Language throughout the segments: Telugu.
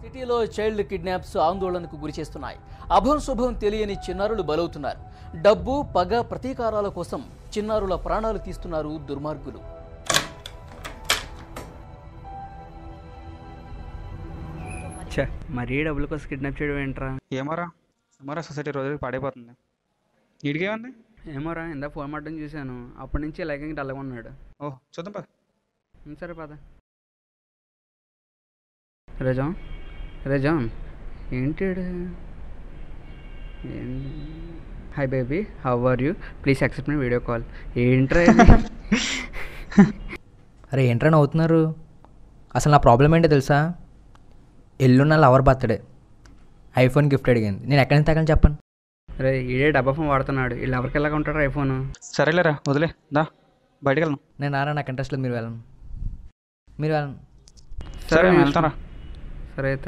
సిటీలో చైల్డ్ కిడ్నాప్స్ ఆందోళనకు గురిచేస్తున్నాయి అభం శుభం తెలియని చిన్నారులు బలవుతున్నారు డబ్బు పగ ప్రతీకారాల కోసం చిన్నారుల ప్రాణాలు తీస్తున్నారు దుర్మార్గులు ఛే మరీ డబ్బుల కోసం కిడ్నాప్ చేయడం ఏంట్రా ఏమోరా ఏమోరా సొసైటీ రోజు పాడైపోతుంది వీడికేముంది ఏమోరా ఇందా ఫోన్ మాట్లాడడం చూశాను అప్పటి నుంచి ఇలాగే డల్గా ఉన్నాడు ఓ చూద్దాం పద ఉం, సరే పద రజాం రజాం ఏంటి hi baby how are you please accept my video call ఏంట్రా ఇది? అరే ఏంట్రా నవ్వుతున్నారు అసలు నా ప్రాబ్లం ఏంటో తెలుసా ఎల్లున్న లవర్ బర్త్డే ఐఫోన్ గిఫ్ట్ అడిగింది నేను ఎక్కడి నుంచి తగ్గని చెప్పండి రే ఈడే డబ్బా ఫోన్ వాడుతున్నాడు వీళ్ళు ఎవరికి ఎలాగ ఉంటాడు ఐఫోన్ సరేలేరా వదిలే దా బయటికి వెళ్ళను నేను నారా నాకు ఇంట్రెస్ట్ లేదు మీరు వెళ్ళను మీరు వెళ్ళను సరే నేను వెళ్తారా సరే అయితే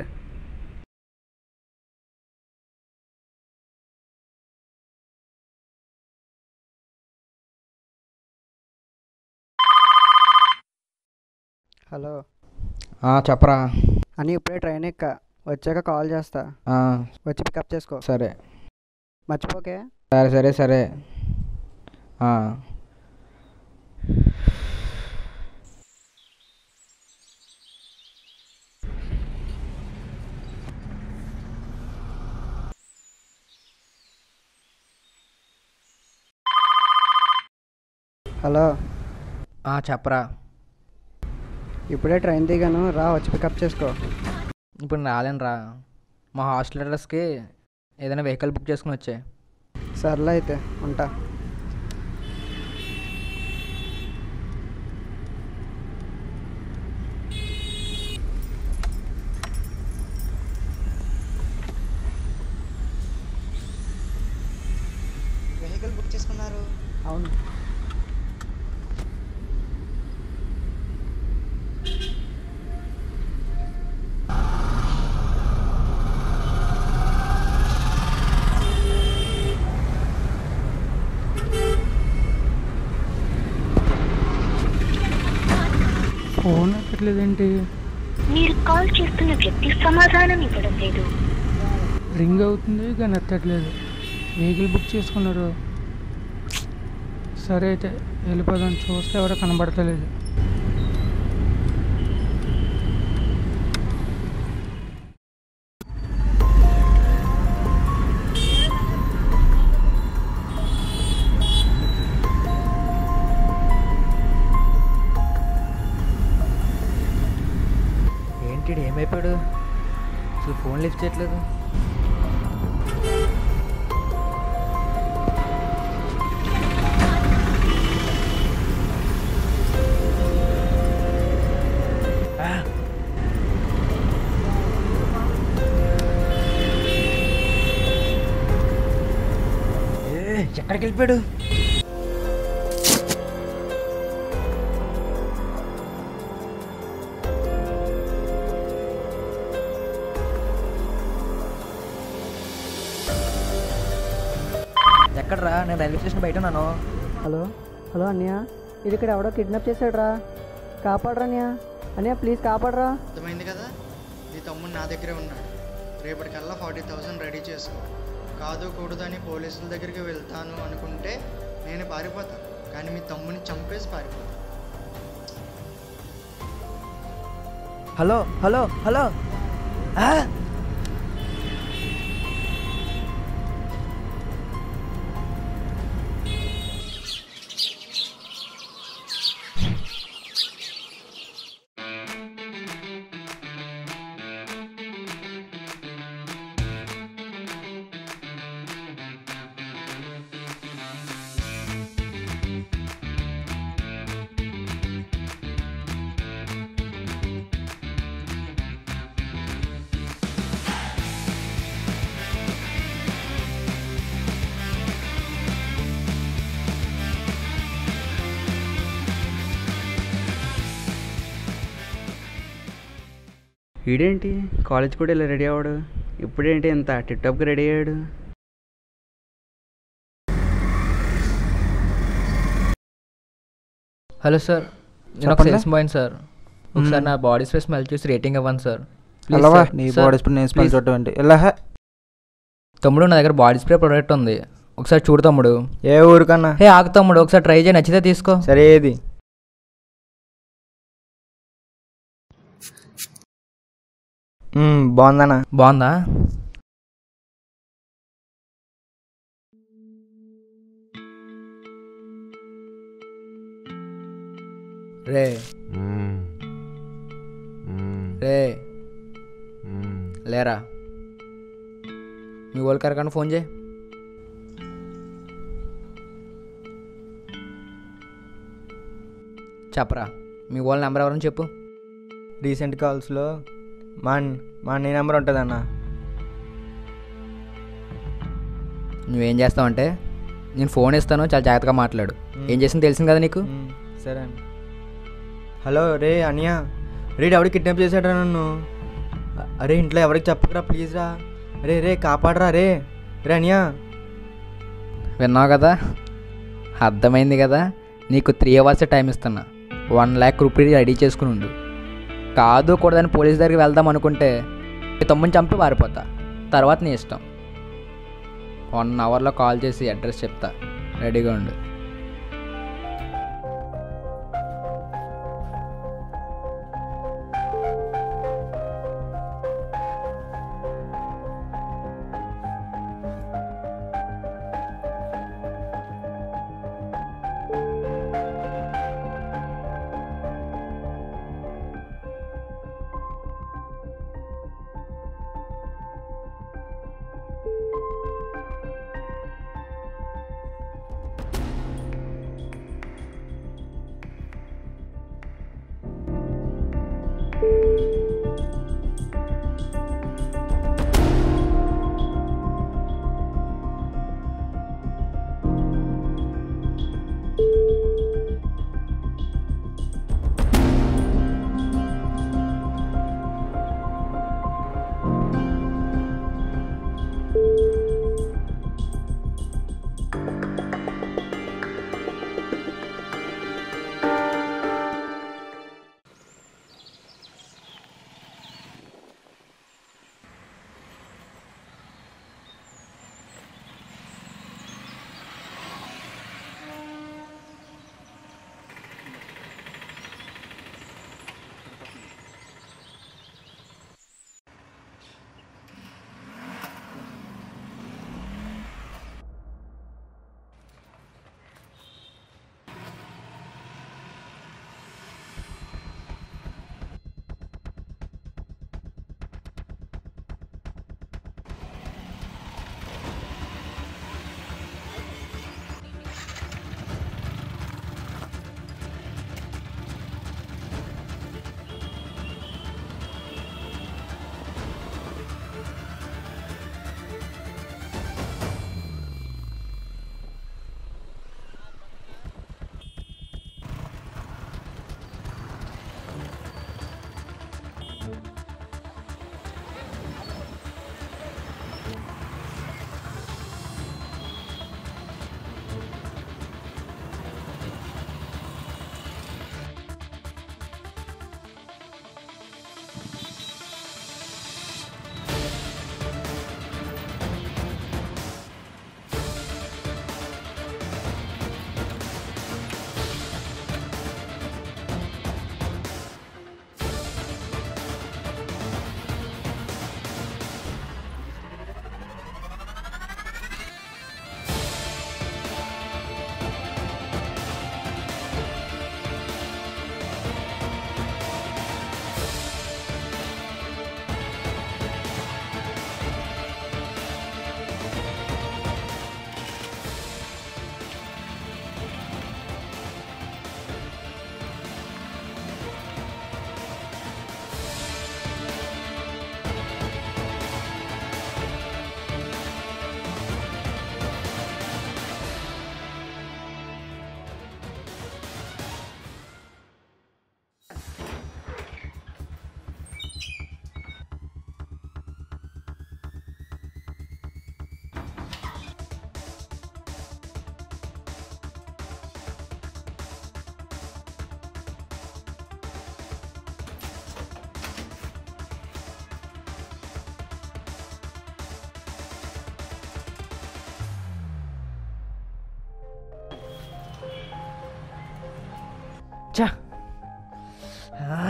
హలో ఆ, చెప్పరా అని ఇప్పుడే ట్రైన్ ఎక్క వచ్చాక కాల్ చేస్తా ఆ, వచ్చి పికప్ చేసుకో సరే మర్చిపోకే సరే సరే సరే ఆ, హలో ఆ, చెప్పరా ఇప్పుడే ట్రైన్ దిగాను రా వచ్చి పికప్ చేసుకో ఇప్పుడు నేను రాలేను రా మా హాస్టల్ అడ్రస్కి ఏదైనా వెహికల్ బుక్ చేసుకుని వచ్చే సర్లే అయితే ఉంటా వెహికల్ బుక్ చేసుకున్నారు అవును ఫోన్ ఎక్కట్లేదేంటి మీరు కాల్ చేస్తున్న వ్యక్తి సమాధానం ఇవ్వడం లేదు రింగ్ అవుతుంది కానీ ఎత్తట్లేదు వెహికల్ బుక్ చేసుకున్నారు సరే అయితే వెళ్ళిపోదాం చూస్తే ఎవరో కనబడతలేదు ఏంటి ఈడు ఏమైపోయాడు అసలు ఫోన్ లిఫ్ట్ చేయట్లేదు ఆ. ఏ, ఎక్కడికి వెళ్ళిపోయాడు ఎక్కడరా నేను రైల్వే స్టేషన్ బయట ఉన్నాను హలో హలో అన్నయ్య ఇది ఇక్కడ ఎవడో కిడ్నాప్ చేశాడురా కాపాడరా అన్నయ్య అన్నయ్య ప్లీజ్ కాపాడరా అర్థమైంది కదా నీ తమ్ముడు నా దగ్గరే ఉన్నాడు రేపటికల్లా ఫార్టీ థౌసండ్ రెడీ చేసుకో కాదు కూడదని పోలీసుల దగ్గరికి వెళ్తాను అనుకుంటే నేను పారిపోతాను కానీ మీ తమ్ముని చంపేసి పారిపోతాను హలో హలో హలో ఆ? వీడేంటి కాలేజ్ కూడా ఇలా రెడీ అవ్వడు ఇప్పుడేంటి ఇంత టిప్టాప్గా రెడీ అయ్యాడు హలో సార్ నేను ఒక చెప్పండి. సేల్స్ బాయ్ సార్ ఒకసారి నా బాడీ స్ప్రే స్మెల్ చూసి రేటింగ్ ఇవ్వండి సార్ Please, వెళ్ళవా sir. నీ Sir, బాడీ స్ప్రే నేను స్మెల్ please. చూడటం ఏంటి ఎలా హే తమ్ముడు నా దగ్గర బాడీ స్ప్రే ప్రోడక్ట్ ఉంది ఒకసారి చూడు తమ్ముడు ఏ ఊరికన్నా హే ఆగు తమ్ముడు ఒకసారి ట్రై చేయి నచ్చితే తీసుకో సరే ఏది మ్మ్, బాగుందన్నా బాగుందా రే రే లేరా మీ వాళ్ళు కరకన్నా ఫోన్ చేయి చెప్పరా మీ వాళ్ళ నెంబర్ ఎవరని చెప్పు రీసెంట్ కాల్స్లో మా మా నీ నెంబర్ ఉంటుందన్నా నువ్వేం చేస్తావంటే నేను ఫోన్ ఇస్తాను చాలా జాగ్రత్తగా మాట్లాడు ఏం చేసింది తెలిసింది కదా నీకు మ్మ్, సరే అన్న హలో రే అనియా రే ఎవడు కిడ్నాప్ చేశాడరా నన్ను అ- అరే ఇంట్లో ఎవరికి చెప్పకరా ప్లీజ్ రా రే రే కాపాడరా రే రే అనియా విన్నావు కదా అర్థమైంది కదా నీకు త్రీ అవర్స్ టైం ఇస్తున్నా వన్ ల్యాక్ రూపీ రెడీ చేసుకుని ఉండు కాదు కూడదని పోలీస్ దగ్గరికి వెళ్దాం అనుకుంటే నీ తమ్ముని చంపి పారిపోతా తర్వాత నీ ఇష్టం వన్ అవర్లో కాల్ చేసి అడ్రస్ చెప్తా రెడీగా ఉండు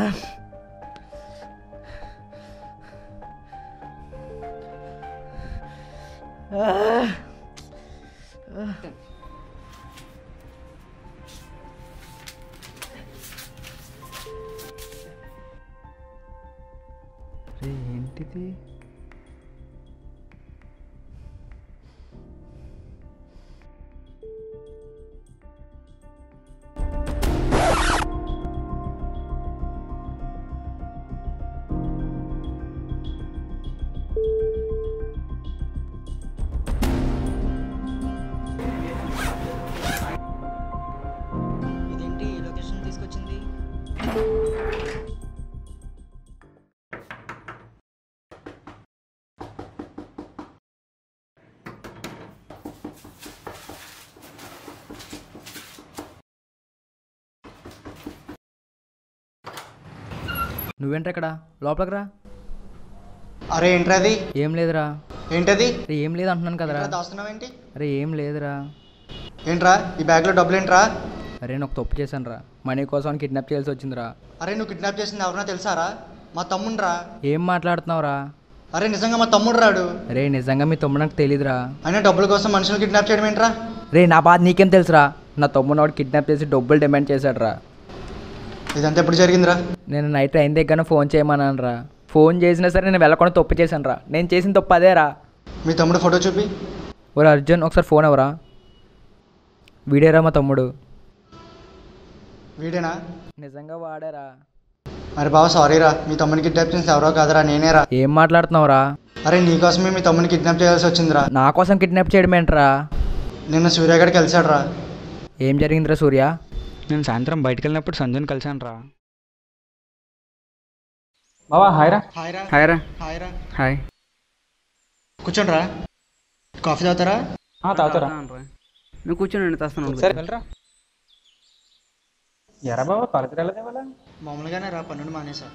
రే ఏంటిది ఇదేంటి ఈ లొకేషన్ తీసుకొచ్చింది నువ్వేంట్రా ఇక్కడ లోపలికి రా అరే ఏంట్రా అది ఏం లేదురా ఏంటది అరే ఏం లేదు అంటున్నాను కదరా ఏంట్రా దాస్తున్నావేంటి అరే ఏం లేదురా ఏంట్రా ఈ బ్యాగ్లో డబ్బులు ఏంట్రా అరే నేను ఒక తప్పు చేశాను రా మనీ కోసం కిడ్నాప్ చేయాల్సి వచ్చిందిరా అరే నువ్వు కిడ్నాప్ చేసింది ఎవరన్నా తెలుసారా మా తమ్ముడురా ఏం మాట్లాడుతున్నావురా అరే నిజంగా మా తమ్ముడు రాడు రే నిజంగా మీ తమ్ముడు నాకు తెలీదురా అయినా డబ్బుల కోసం మనుషులు కిడ్నాప్ చేయడం ఏంట్రా రే నా బాధ నీకేం తెలుసురా నా తమ్ముడు వాడు కిడ్నాప్ చేసి డబ్బులు డిమాండ్ చేశాడురా ఇదంతా ఎప్పుడు జరిగిందిరా నేను నైట్ అయిన దగ్గర ఫోన్ చేయమన్నాను రా ఫోన్ చేసినా సరే నేను వెళ్ళకుండా తప్పు చేశాను రా నేను చేసిన తప్పు అదేరా మీ తమ్ముడు ఫోటో చూపి ఒరే అర్జున్ ఒకసారి ఫోన్ ఎవరా వీడేరా మా తమ్ముడు వీడేనా నిజంగా వాడారా మరి బావ సారీరా మీ తమ్ముని కిడ్నాప్ చేసింది ఎవరో కాదురా నేనేరా ఏం మాట్లాడుతున్నావురా అరే నీకోసమే మీ తమ్ముని కిడ్నాప్ చేయాల్సి వచ్చిందిరా నా కోసం కిడ్నాప్ చేయడం ఏంట్రా నిన్న సూర్యగడికి కలిసాడురా ఏం జరిగిందిరా సూర్య నేను సాయంత్రం బయటకు వెళ్ళినప్పుడు సంజయ్ని కలిశాను రా బావా హాయ్ రా హాయ్ రా హాయ్ రా హాయ్ రా హాయ్ కూర్చోండి రా కాఫీ తాగుతారా తాగుతారా నువ్వు కూర్చొని నేను తెస్తాను సరే వెళ్ళరా ఎరా బావా కాలేజీ వెళ్ళదే వాళ్ళ మామూలుగానే రా పన్నెండు మానేసా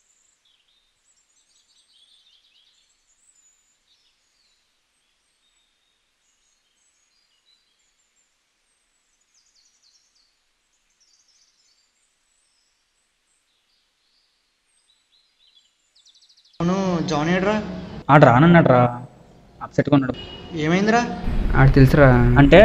అవును జాన్ ఏడ్రా ఆడు రానన్నాడు రా అప్సెట్గా ఉన్నాడు ఏమైందిరా ఆడు తెలుసురా అంటే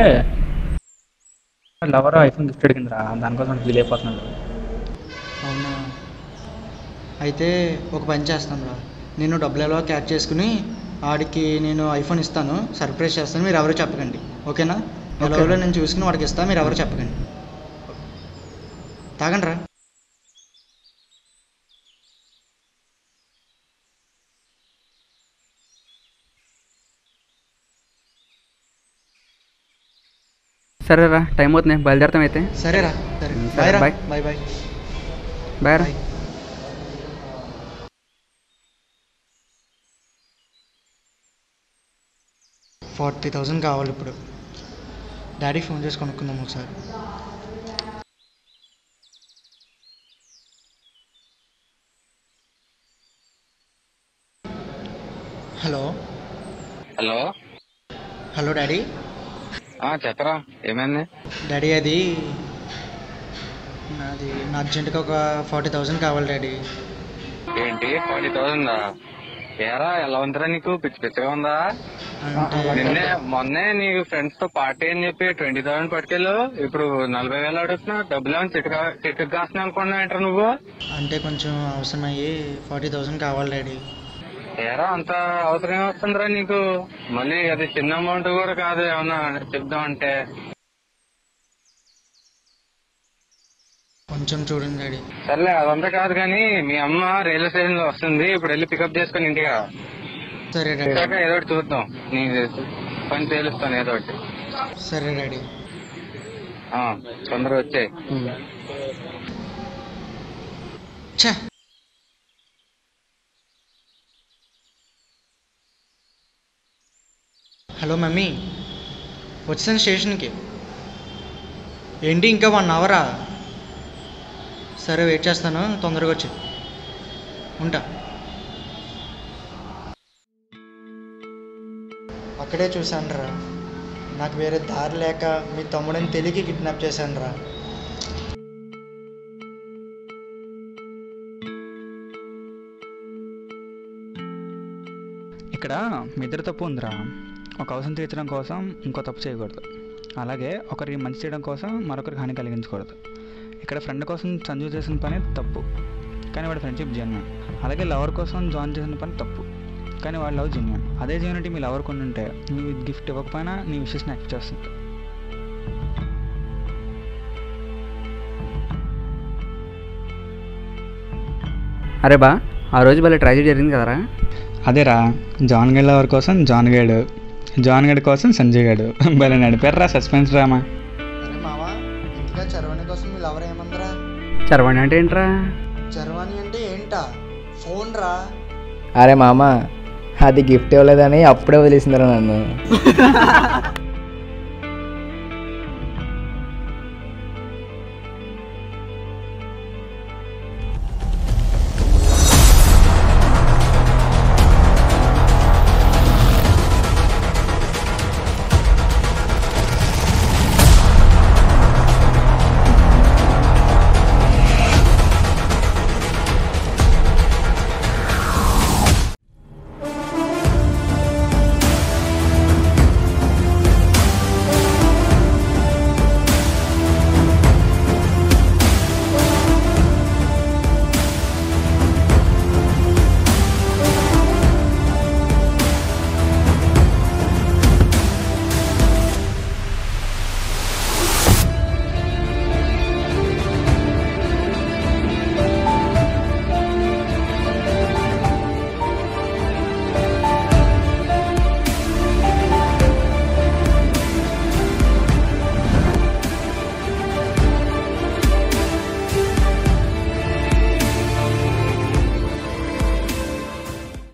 లవర్ ఐఫోన్ గిఫ్ట్ అడిగిందిరా దానికోసం ఫీల్ అయిపోతున్నాడు అవునా అయితే ఒక పని చేస్తాను రా నేను డబ్బులు ఎలా క్యాచ్ చేసుకుని ఆడికి నేను ఐఫోన్ ఇస్తాను సర్ప్రైజ్ చేస్తాను మీరు ఎవరు చెప్పకండి ఓకేనా ఎలా నేను చూసుకుని వాడికి ఇస్తాను మీరు ఎవరు చెప్పకండి తాగండి రా సరే రా టైం అవుతుంది బయలుదేరతాం అయితే సరేరా సరే ఉమ్, బాయ్ సరే, రా బాయ్. బాయ్ బాయ్ బాయ్ రా బాయ్. ఫార్టీ థౌజండ్ కావాలి ఇప్పుడు డాడీకి ఫోన్ చేసి కొనుక్కుందాం ఒకసారి హలో హలో హలో డాడీ ఆ చెప్పరా ఏమైంది డాడీ అది నాది నా అర్జెంటుగా ఒక ఫార్టీ థౌజండ్ కావాలి డాడీ ఏంటి ఫార్టీ థౌసండ్ ఏరా ఎలా ఉందిరా నీకు పిచ్చి పిచ్చిగా ఉందా అంటే నిన్నే మొన్నే నీ ఫ్రెండ్స్ తో పార్టీ అని చెప్పి ట్వంటీ థౌసండ్ పట్టుకెళ్ళు ఇప్పుడు నలభై వేలు అడుగుతున్నావు డబ్బులు ఏమైనా చిట్టుగా చిట్టుకు కాస్తున్నావు అనుకున్నావు ఏంట్రా నువ్వు అంటే కొంచెం అవసరం అయ్యి ఫార్టీ థౌజండ్ కావాలి డాడీ ఏరా అంత అవసరం ఏమొస్తుందిరా నీకు మళ్ళీ అది చిన్న అమౌంట్ కూడా కాదు ఏమన్నా చెప్దాం అంటే కొంచెం చూడండి డాడీ సర్లే అదంతా కాదు కానీ మీ అమ్మ రైల్వే స్టేషన్ లో వస్తుంది ఇప్పుడు వెళ్ళి పికప్ చేసుకుని ఇంటిగా సరే డాడీ వచ్చాక ఏదో ఒకటి చూద్దాం నీ పని తేలుస్తాను ఏదో ఒకటి సరే డాడీ ఆ, తొందరగా వచ్చాయి ఛే హలో మమ్మీ వచ్చాను స్టేషన్కి ఏంటి ఇంకా వన్ అవరా సరే వెయిట్ చేస్తాను తొందరగా వచ్చి ఉంటా అక్కడే చూశాను రా నాకు వేరే దారి లేక మీ తమ్ముడిని తెలియక కిడ్నాప్ చేశాను రా ఇక్కడ మీ ఇద్దరు తప్పు ఉందిరా ఒక అవసరం తీర్చడం కోసం ఇంకో తప్పు చేయకూడదు అలాగే ఒకరికి మంచి చేయడం కోసం మరొకరికి హాని కలిగించకూడదు ఇక్కడ ఫ్రెండ్ కోసం సంజు చేసిన పని తప్పు కానీ వాడి ఫ్రెండ్షిప్ జెన్యున్ అలాగే లవర్ కోసం జాయిన్ చేసిన పని తప్పు కానీ వాడి లవ్ జెన్యున్ అదే జెన్యునిటీ మీ లవర్ కొన్ని ఉంటే నువ్వు గిఫ్ట్ ఇవ్వకపోయినా నీ విషెస్ని యాక్సెప్ట్ చేస్తుంది అరే బా ఆ రోజు భలే ట్రాజెడీ జరిగింది కదరా అదేరా జాన్ గడ్ లవర్ కోసం జాన్ గడ్ జాన్ గడ్ కోసం సంజయ్ గడ్ భలే నడిపారా సస్పెన్స్ డ్రామా అరే మావా ఇంతగా చరవాణి కోసం మీ లవర్ ఏమందరా చరవాణి అంటే ఏంట్రా చరవాణి అంటే ఏంటా ఫోన్ రా అరే మామ అది గిఫ్ట్ ఇవ్వలేదని అప్పుడే వదిలేసిందిరా నన్ను